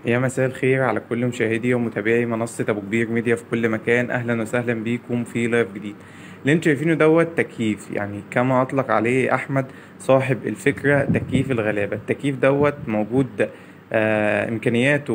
يا مساء الخير على كل مشاهدي ومتابعي منصة أبو كبير ميديا في كل مكان أهلا وسهلا بيكم في لايف جديد اللي انتوا شايفينه دوت تكييف يعني كما أطلق عليه أحمد صاحب الفكرة تكييف الغلابة التكييف دوت موجود آه إمكانياته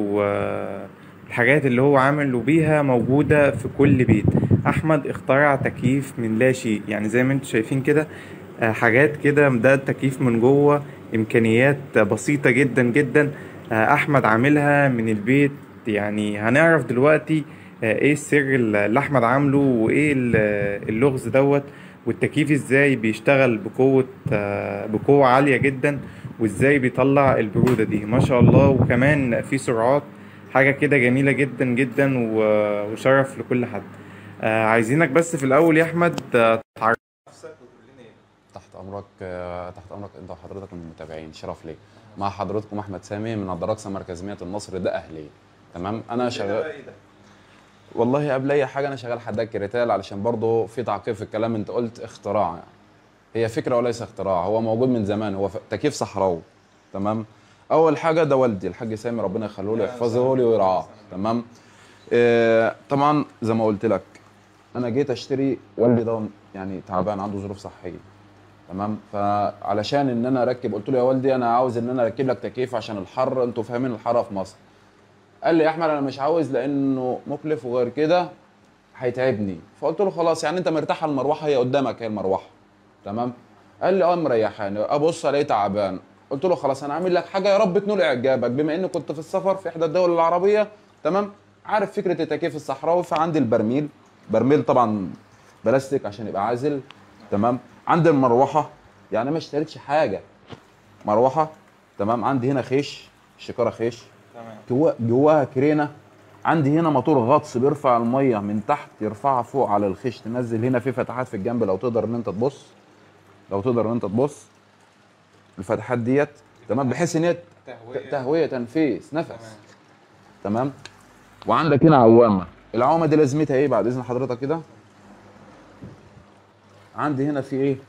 والحاجات اللي هو عامل بيها موجودة في كل بيت أحمد اخترع تكييف من لا شيء يعني زي ما انتوا شايفين كده آه حاجات كده ده التكييف من جوه إمكانيات بسيطة جدا جدا آه، احمد عاملها من البيت يعني هنعرف دلوقتي آه، ايه السر اللي احمد عامله وايه ال- اللغز دوت والتكييف ازاي بيشتغل بقوة آه، بقوة عالية جدا وازاي بيطلع البرودة دي ما شاء الله وكمان في سرعات حاجة كده جميلة جدا جدا و- وشرف لكل حد آه، عايزينك بس في الاول يا احمد آه، تعرف نفسك وتقول لنا ايه تحت امرك آه، تحت امرك انت وحضرتك المتابعين شرف لي مع حضرتكم احمد سامي من الدراسه مركزيه النصر ده اهلي تمام انا شغال ايه ده والله قبل اي حاجه انا شغال حداد كريتال علشان برضه في تعقيب في الكلام انت قلت اختراع يعني. هي فكره وليس اختراع هو موجود من زمان هو ف- تكييف صحراوي تمام اول حاجه ده والدي الحاج سامي ربنا يخليه لي يحفظه لي ويرعاه تمام آه طبعا زي ما قلت لك انا جيت اشتري والدي ده يعني تعبان عنده ظروف صحيه تمام فعلشان ان انا اركب قلت له يا والدي انا عاوز ان انا اركب لك تكييف عشان الحر انتوا فاهمين الحر في مصر قال لي يا احمد انا مش عاوز لانه مكلف وغير كده هيتعبني فقلت له خلاص يعني انت مرتاح على المروحه هي قدامك هي المروحه تمام قال لي اه مريحاني ابص الاقيه تعبان قلت له خلاص انا هعمل لك حاجه يا رب تنول اعجابك بما اني كنت في السفر في احدى الدول العربيه تمام عارف فكره التكييف الصحراوي فعندي البرميل برميل طبعا بلاستيك عشان يبقى عازل تمام عندي المروحه يعني ما اشتريتش حاجه مروحه تمام عندي هنا خيش شكاره خيش تمام جوا جواها كرينه عندي هنا موتور غطس بيرفع الميه من تحت يرفعها فوق على الخيش تنزل هنا في فتحات في الجنب لو تقدر ان انت تبص لو تقدر ان انت تبص الفتحات ديت تمام بحيث ان هي تهوية تهويه تنفيس نفس تمام. تمام وعندك هنا عوامه العوامه دي لازمتها ايه بعد اذن حضرتك كده عندي هنا في ايه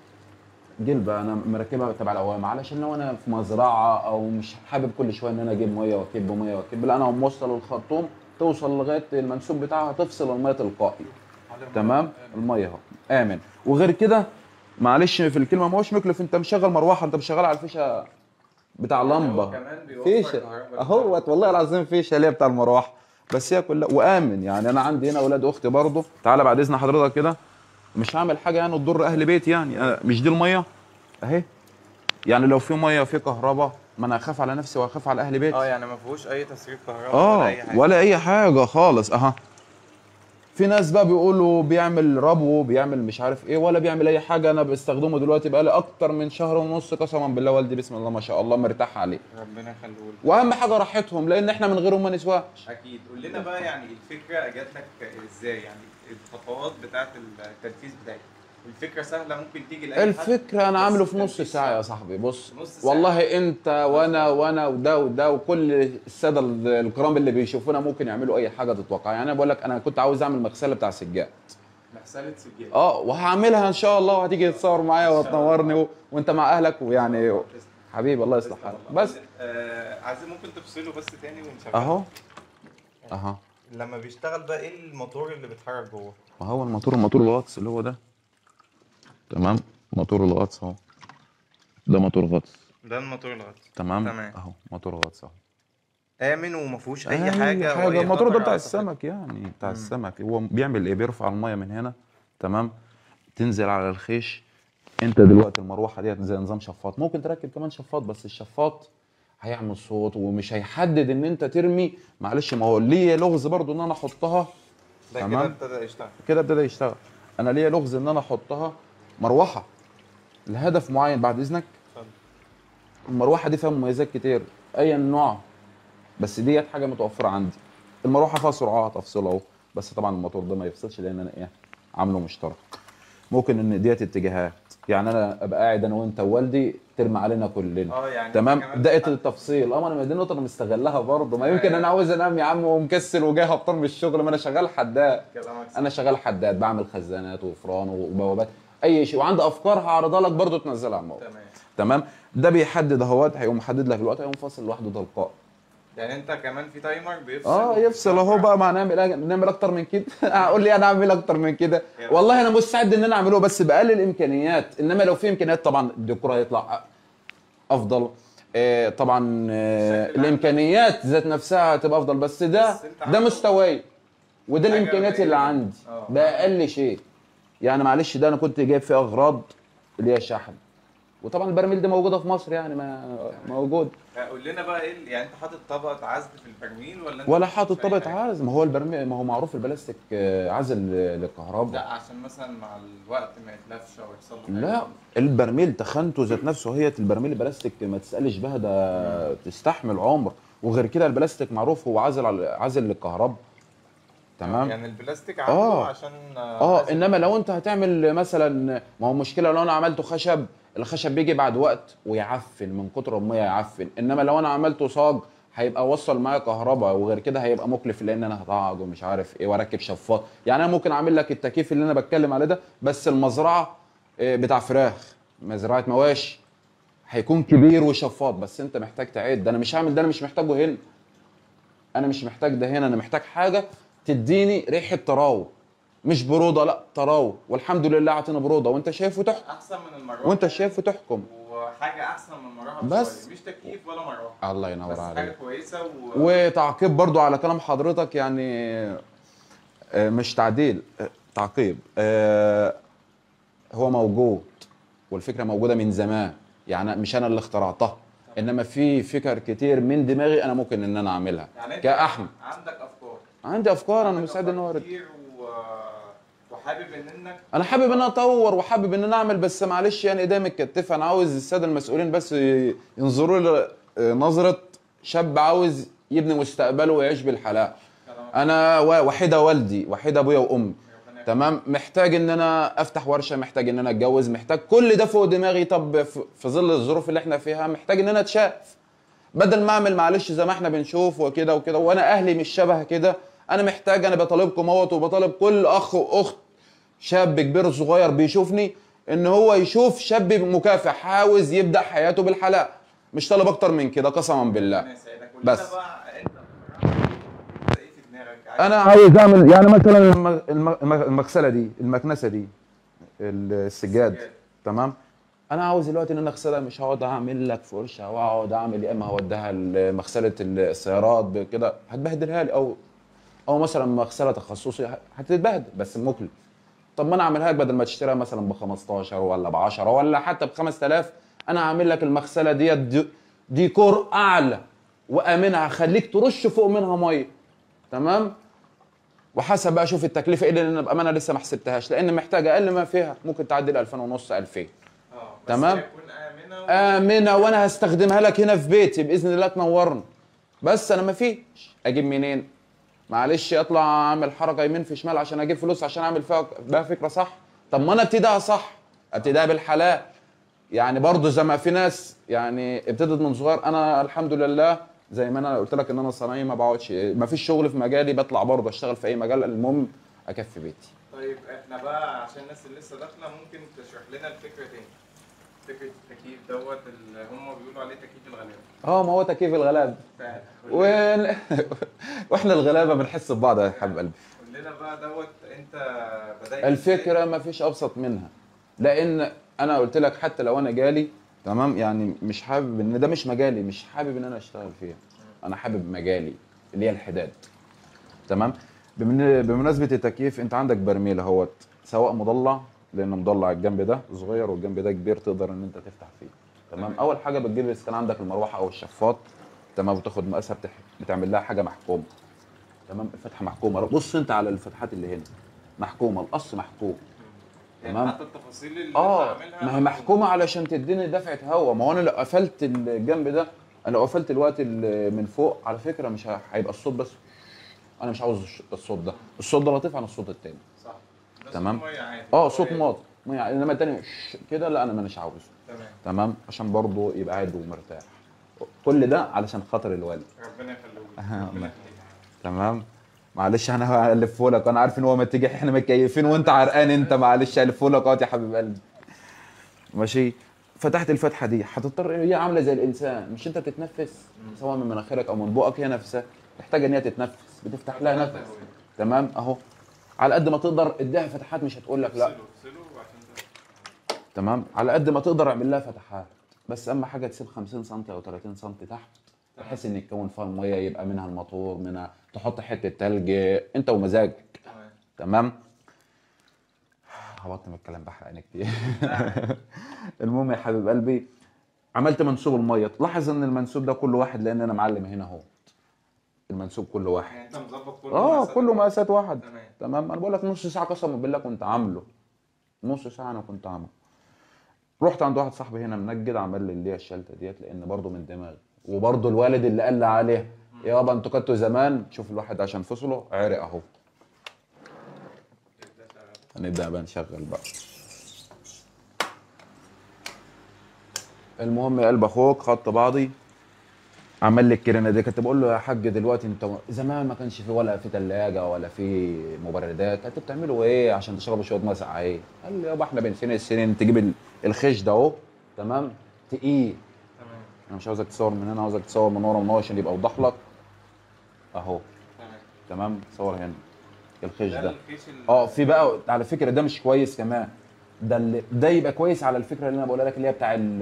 جلبه انا مركبها تبع العوامه علشان لو انا في مزرعه او مش حابب كل شويه ان انا اجيب ميه واكب ميه واكب لا انا موصل الخرطوم توصل لغايه المنسوب بتاعها تفصل الميه تلقائي تمام الميه اهو امن وغير كده معلش في الكلمه ما هوش مكلف انت مشغل مروحه انت مشغل على الفيشه بتاع لمبه كمان بيوفر فيشه كهرباء. اهوت والله العظيم فيشه اللي هي بتاع المروحه بس هي كلها وامن يعني انا عندي هنا اولاد اختي برضه تعالى بعد اذن حضرتك كده مش هعمل حاجه يعني تضر اهل بيتي يعني أنا مش دي الميه اهي يعني لو في ميه في كهرباء ما انا اخاف على نفسي واخاف على اهل بيتي اه يعني ما فيهوش اي تسريب كهرباء اه ولا اي حاجه ولا اي حاجه خالص اها في ناس بقى بيقولوا بيعمل ربو بيعمل مش عارف ايه ولا بيعمل اي حاجه انا بستخدمه دلوقتي بقالي اكتر من شهر ونص قسما بالله والدي بسم الله ما شاء الله مرتاح عليه ربنا يخليه لك واهم حاجه راحتهم لان احنا من غيرهم ما نسواش اكيد قول لنا بقى يعني الفكره جات لك ازاي يعني الخطوات بتاعت التنفيذ بتاعك الفكره سهله ممكن تيجي لاي حد الفكره انا بس عامله في نص التنفيذ ساعه يا صعب. صاحبي بص نص ساعة. والله انت وانا وانا وده وده وكل الساده الكرام اللي بيشوفونا ممكن يعملوا اي حاجه تتوقع يعني انا بقول لك انا كنت عاوز اعمل مغسله بتاع سجاد مغسله سجاد اه وهعملها ان شاء الله وهتيجي تتصور معايا وتنورني و... وانت مع اهلك ويعني حبيبي الله يصلح حالك بس آه عايزين ممكن تفصله بس تاني ونشغله اهو اهو لما بيشتغل بقى ايه الموتور اللي بيتحرك جوه ما هو الموتور الموتور الغطس اللي هو ده تمام موتور الغطس اهو ده موتور غطس ده الموتور الغطس تمام تمام. اهو موتور غطس اهو امن وما فيهوش اي أي حاجه حاجه وأي الموتور ده خطر بتاع على صحتك. السمك يعني بتاع السمك هو بيعمل ايه بيرفع الميه من هنا تمام تنزل على الخيش انت دلوقتي المروحه ديت زي نظام شفاط ممكن تركب كمان شفاط بس الشفاط هيعمل صوت ومش هيحدد ان انت ترمي معلش ما هو ليه لغز برضو ان انا احطها ده كده تمام. ابتدى يشتغل كده ابتدى يشتغل انا ليا لغز ان انا احطها مروحه لهدف معين بعد اذنك اتفضل. المروحه دي فيها مميزات كتير ايا نوع بس ديت حاجه متوفره عندي المروحه فيها سرعات افصلها اهو بس طبعا الموتور ده ما يفصلش لان انا ايه عامله مشترك ممكن ان ديت اتجاهات يعني انا ابقى قاعد انا وانت ووالدي ترمي علينا كلنا اه يعني تمام كمان دقه بتحط- التفصيل اه ما انا دي النقطه انا مستغلها برضه ما يمكن انا عاوز انام يا عم ومكسل وجاي هبطان من الشغل ما انا شغال حداد كلامك صح. انا شغال حداد بعمل خزانات وفران وبوابات اي شيء وعندي افكار هعرضها لك برضه تنزلها على الموقع تمام تمام ده بيحدد اهوت هيقوم محدد لك الوقت هيقوم فاصل لوحده تلقائي يعني انت كمان في تايمر بيفصل اه يفصل اهو بقى ما نعمل نعمل اكتر من كده اقول لي انا اعمل اكتر من كده يا والله انا مستعد ان انا اعمله بس باقل الامكانيات انما لو في امكانيات طبعا الديكور هيطلع افضل آه، طبعا آه، شكل الامكانيات ذات نفسها هتبقى افضل بس ده بس انت ده عامل- مستواي وده حاجة الامكانيات اللي قليلة. عندي اه. باقل شيء يعني معلش ده انا كنت جايب فيه اغراض اللي هي شحن وطبعا البراميل دي موجوده في مصر يعني ما موجود قول لنا بقى ايه ال- يعني انت حاطط طبقه عزل في البرميل ولا انت ولا مش حاطط أي طبقه حاجة؟ عازل ما هو البرميل ما هو معروف البلاستيك آه، عازل للكهرباء لا عشان مثلا مع الوقت ما يتلفش او يحصل له لا حاجة. البرميل تخنته ذات نفسه هي البرميل البلاستيك ما تسالش بها ده تستحمل عمر وغير كده البلاستيك معروف هو عازل على عازل للكهرباء تمام يعني البلاستيك عنده آه. عشان اه عازل. انما لو انت هتعمل مثلا ما هو مشكله لو انا عملته خشب الخشب بيجي بعد وقت ويعفن من كتر الميه يعفن انما لو انا عملته صاج هيبقى وصل معايا كهرباء وغير كده هيبقى مكلف لان انا هطعج ومش عارف ايه واركب شفاط يعني انا ممكن اعمل لك التكييف اللي انا بتكلم عليه ده بس المزرعه آه، بتاع فراخ مزرعه مواشي هيكون كبير وشفاط بس انت محتاج تعد ده انا مش هعمل ده انا مش محتاجه هنا انا مش محتاج ده هنا انا محتاج حاجه تديني ريحه طراوه مش بروده لا طراوه والحمد لله عطينا بروده وانت شايفه تحكم احسن من المروحه وانت شايفه تحكم وحاجه احسن من المروحه بس. بشوية. مش تكييف ولا مروحه الله ينور بس حاجه عليك كويسه و... وتعقيب برضو على كلام حضرتك يعني آه، مش تعديل آه، تعقيب آه، هو موجود والفكره موجوده من زمان يعني مش انا اللي اخترعتها انما في فكر كتير من دماغي انا ممكن ان انا اعملها يعني انت كاحمد عندك افكار عندي افكار انا عندك مستعد ان أفكار اورد كتير و... وحابب ان انك انا حابب ان انا اطور وحابب ان انا اعمل بس معلش يعني ايديا متكتفه انا عاوز الساده المسؤولين بس ي- ينظروا لي نظره شاب عاوز يبني مستقبله ويعيش بالحلال انا و- وحيده والدي وحيده ابويا وامي تمام محتاج ان انا افتح ورشه محتاج ان انا اتجوز محتاج كل ده فوق دماغي طب في في ظل الظروف اللي احنا فيها محتاج ان انا اتشاف بدل ما اعمل معلش زي ما احنا بنشوف وكده وكده وانا اهلي مش شبه كده انا محتاج انا بطالبكم اهوت وبطالب كل اخ واخت شاب كبير صغير بيشوفني ان هو يشوف شاب مكافح عاوز يبدا حياته بالحلال مش طالب اكتر من كده قسما بالله ربنا يسعدك قول بس. لنا بقى انت انت ايه في دماغك عايز- انا عاوز اعمل يعني مثلا الم- الم- الم- المغسله دي المكنسه دي السجاد السجاد. تمام انا عاوز دلوقتي ان انا اغسلها مش هقعد اعمل لك فرشه واقعد اعمل يا اما هوديها لمغسله السيارات كده هتبهدلها لي او او مثلا مغسله تخصصي هتتبهدل بس مكلف طب ما انا اعملها لك بدل ما تشتريها مثلا ب 15 ولا ب 10 ولا حتى ب 5000 انا هعمل لك المغسله ديت دي- ديكور اعلى وامنها هخليك ترش فوق منها ميه تمام وحسب بقى اشوف التكلفه ايه لان بامانه لسه ما حسبتهاش لان محتاج اقل ما فيها ممكن تعدي ال 2000 ونص 2000 اه بس تمام. هي تكون امنه و... امنه وانا هستخدمها لك هنا في بيتي باذن الله تنورني بس انا ما فيش اجيب منين معلش اطلع اعمل حركه يمين في شمال عشان اجيب فلوس عشان اعمل فيها بقى فكره صح طب ما انا ابتديها صح ابتديها بالحلال يعني برضه زي ما في ناس يعني ابتدت من صغير انا الحمد لله زي ما انا قلت لك ان انا صنايعي ما بقعدش ما فيش شغل في مجالي بطلع برضه اشتغل في اي مجال المهم اكفي بيتي طيب احنا بقى عشان الناس اللي لسه داخله ممكن تشرح لنا الفكره تاني فكره التكييف دوت اللي هم بيقولوا عليه تكييف الغلابه اه ما هو تكييف الغلاب فعلا و... واحنا الغلابه بنحس ببعض يا حبيب قلبي قول لنا بقى دوت انت بدات الفكره ما فيش ابسط منها لان انا قلت لك حتى لو انا جالي تمام يعني مش حابب ان ده مش مجالي مش حابب ان انا اشتغل فيها انا حابب مجالي اللي هي الحداد تمام بمن- بمناسبه التكييف انت عندك برميل اهوت سواء مضلع لان مضلع الجنب ده صغير والجنب ده كبير تقدر ان انت تفتح فيه تمام اول حاجه بتجيب اذا كان عندك المروحه او الشفاط تمام وتاخد مقاسها بتح... بتعمل لها حاجه محكومه تمام الفتحه محكومه بص انت على الفتحات اللي هنا محكومه القص محكوم يعني تمام. حتى التفاصيل اللي اه انت عاملها ما هي محكومه علشان تديني دفعه هواء ما هو انا لو قفلت الجنب ده انا لو قفلت الوقت ال- من فوق على فكره مش ه- هيبقى الصوت بس انا مش عاوز الش- الصوت ده الصوت ده لطيف عن الصوت التاني صح ده تمام. صوت مية عادي اه صوت مية. ماط مية- انما التاني ش- كده لا انا مانيش عاوزه تمام تمام عشان برضه يبقى قاعد ومرتاح كل ده علشان خاطر الوالد ربنا يخليك آه، ربنا الله. يخليك تمام معلش انا هلفه لك انا عارف ان هو متجه احنا متكيفين وانت عرقان انت معلش هلفه لك اهوت يا حبيب قلبي ماشي فتحت الفتحه دي هتضطر هي عامله زي الانسان مش انت بتتنفس سواء من مناخيرك او من بقك هي نفسها محتاجه ان هي تتنفس بتفتح لها نفس تمام اهو على قد ما تقدر اديها فتحات مش هتقول لك لا تمام على قد ما تقدر اعمل لها فتحات بس اهم حاجه تسيب 50 سم او 30 سم تحت بحيث ان يتكون فيها الميه يبقى منها الموتور منها تحط حته تلج انت ومزاجك تمام هبطل من الكلام بحرقني كتير المهم يا حبيب قلبي عملت منسوب الميه تلاحظ ان المنسوب ده كل واحد لان انا معلم هنا اهو المنسوب كل واحد يعني انت مظبط كل اه مقاسات كله مقاسات واحد تمام. تمام انا بقول لك نص ساعه قسما بالله كنت عامله نص ساعه انا كنت عامله رحت عند واحد صاحبي هنا منجد عمل لي اللي هي الشلته ديت لان برضه من دماغي وبرضه الوالد اللي قال لي عليها يابا انتوا كنتوا زمان شوف الواحد عشان فصله عرق اهو هنبدا بقى نشغل بقى المهم يا قلب اخوك خدت بعضي عمل لي الكرينه دي كنت بقول له يا حاج دلوقتي انت زمان ما كانش في ولا في ثلاجه ولا في مبردات انتوا بتعملوا ايه عشان تشربوا شويه ميه ساقعه قال لي يابا احنا بين سنين السنين تجيب ال- الخيش ده اهو تمام تقيل تمام انا مش عاوزك تصور من هنا عاوزك تصور من ورا من ورا عشان يبقى اوضح لك اهو تمام تمام صور هنا الخيش ده ده الخيش ال- اه في بقى على فكره ده مش كويس كمان ده اللي ده يبقى كويس على الفكره اللي انا بقولها لك اللي هي بتاع ال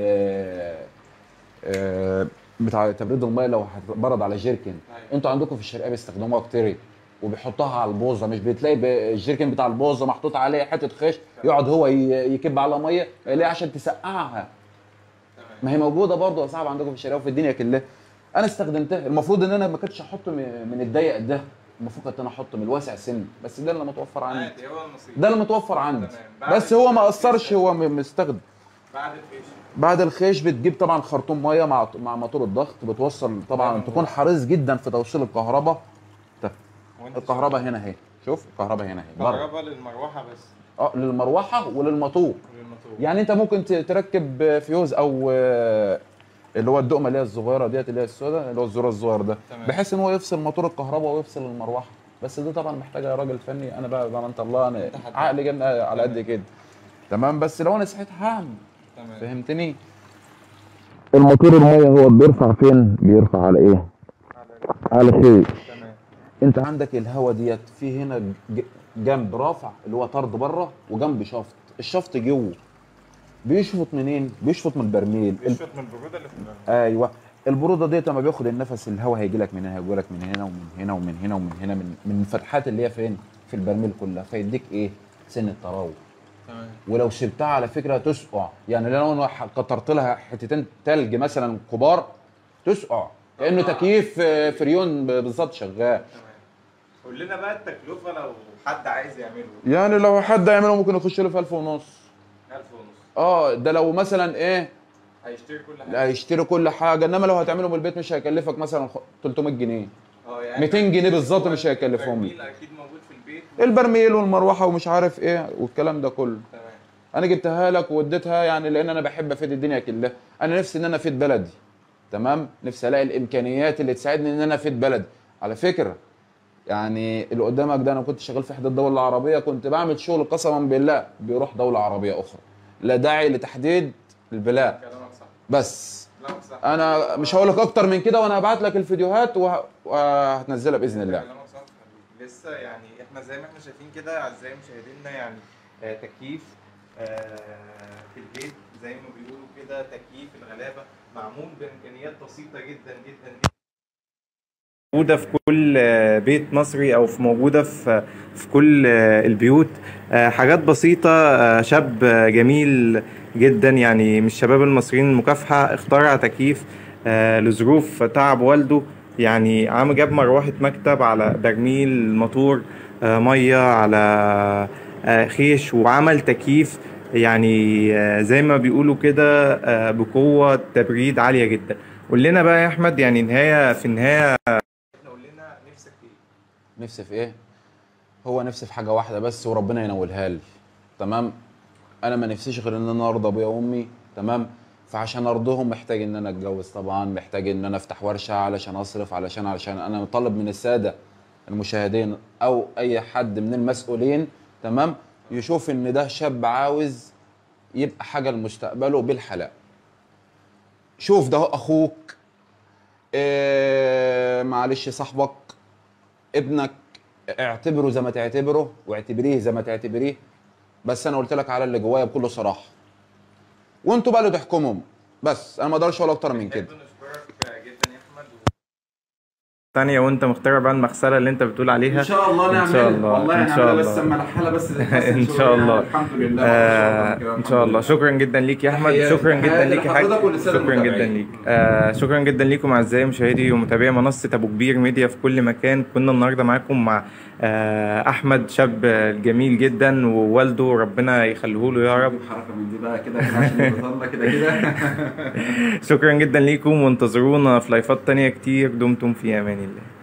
آه، بتاع تبريد الميه لو هتبرد على جيركن أيوة. انتوا عندكم في الشرقيه بيستخدموها كتير وبيحطوها على البوظه مش بتلاقي ب- الجيركن بتاع البوظه محطوط عليه حته خيش يقعد هو ي- يكب على ميه ليه عشان تسقعها تمام ما هي موجوده برضه يا صاحبي عندكم في الشرقيه وفي الدنيا كلها انا استخدمتها المفروض ان انا ما كنتش احط م- من الضيق ده المفروض كنت انا احط من الواسع سن بس ده اللي متوفر عندي عادي هو النصيب ده اللي متوفر عندي تمام. بعد بس هو ما الخيش اثرش ده. هو م- مستخدم بعد الخيش بعد الخيش بتجيب طبعا خرطوم ميه مع مع موتور الضغط بتوصل طبعا تمام. تكون حريص جدا في توصيل الكهرباء طب وانت الكهرباء هنا اهي شوف الكهرباء هنا اهي بره كهرباء للمروحه بس اه للمروحه وللموتور وللموتور يعني انت ممكن ت- تركب فيوز او آه، اللي هو الدقمه اللي هي الصغيره ديت اللي هي السوداء اللي هو الزرار الصغير ده تمام. بحيث ان هو يفصل موتور الكهرباء ويفصل المروحه بس دي طبعا محتاجه راجل فني انا بقى بقى انت الله انا انت حد. عقلي جن على قد كده تمام بس لو انا صحيت هعمل تمام فهمتني الموتور الميه هو بيرفع فين بيرفع على ايه على خيش تمام انت عندك الهوا ديت في هنا ج- جنب رافع اللي هو طرد بره وجنب شفط الشفط جوه بيشفط منين بيشفط من البرميل بيشفط من البروده اللي في البرميل ايوه البروده ديت لما بياخد النفس الهواء هيجي لك من هنا هيجي لك من هنا ومن هنا ومن هنا ومن هنا من من الفتحات اللي هي فين في البرميل كلها فيديك ايه سن التراوح تمام ولو سبتها على فكره تسقع يعني لو انا ح- كترت لها حتتين تلج مثلا كبار تسقع كانه تكييف آه، فريون ب- بالظبط شغال تمام قول لنا بقى التكلفه لو حد عايز يعمله يعني لو حد يعمله ممكن يخش له في 1000 ونص 1000 ونص اه ده لو مثلا ايه هيشتري كل حاجه لا هيشتري كل حاجه انما لو هتعمله من البيت مش هيكلفك مثلا خ- 300 جنيه اه يعني 200 جنيه بالظبط مش هيكلفهم لي البرميل اكيد موجود في البيت البرميل والمروحه ومش عارف ايه والكلام ده كله تمام انا جبتها لك واديتها يعني لان انا بحب افيد الدنيا كلها انا نفسي ان انا افيد بلدي تمام نفسي الاقي الامكانيات اللي تساعدني ان انا افيد بلدي على فكره يعني اللي قدامك ده انا كنت شغال في احدى الدول العربيه كنت بعمل شغل قسما بالله بيروح دوله عربيه اخرى لا داعي لتحديد البلاد كلامك صح بس كلامك صح انا مش هقول لك اكتر من كده وانا هبعت لك الفيديوهات وه- وهتنزلها باذن الله كلامك صح لسه يعني احنا زي ما احنا شايفين كده اعزائي مشاهدينا يعني آه تكييف آه في البيت زي ما بيقولوا كده تكييف الغلابه معمول بامكانيات بسيطه جدا جدا جدا موجودة في كل بيت مصري أو في موجودة في في كل البيوت آه، حاجات بسيطة آه، شاب جميل جدا يعني من الشباب المصريين المكافحة اخترع تكييف آه، لظروف تعب والده يعني عم جاب مروحة مكتب على برميل موتور آه، مية على آه، خيش وعمل تكييف يعني آه، زي ما بيقولوا كده آه، بقوة تبريد عالية جدا قول لنا بقى يا أحمد يعني نهاية في النهاية قول لنا نفسك في ايه؟ نفسي في ايه هو نفسي في حاجه واحده بس وربنا ينولها لي تمام انا ما نفسيش غير ان انا ارضى ابويا وامي تمام فعشان ارضهم محتاج ان انا اتجوز طبعا محتاج ان انا افتح ورشه علشان اصرف علشان علشان انا مطالب من الساده المشاهدين او اي حد من المسؤولين تمام يشوف ان ده شاب عاوز يبقى حاجه لمستقبله بالحلال شوف ده اخوك إيه معلش صاحبك ابنك اعتبره زي ما تعتبره واعتبريه زي ما تعتبريه بس انا قلت لك على اللي جوايا بكل صراحه وانتوا بقى اللي تحكموا بس انا ما اقدرش اقول اكتر من كده تانية وانت مخترع بقى المغسلة اللي انت بتقول عليها ان شاء الله إن نعمل شاء الله، والله إن شاء نعملها بس الله. اما الحاله بس ان شاء الله الحمد لله آه ان شاء الله شكرا جدا ليك يا احمد تحياتي- شكرا جدا تحياتي ليك يا حاج لحضرتك وللسادة شكرا جدا المتابعين. ليك آه شكرا جدا ليكم اعزائي مشاهدي ومتابعي منصه ابو كبير ميديا في كل مكان كنا النهارده معاكم مع آه احمد شاب جميل جدا ووالده ربنا يخليه له يا رب حركه من دي بقى كده كده عشان يبقى كده كده شكرا جدا ليكم وانتظرونا في لايفات تانية كتير دمتم في امان الله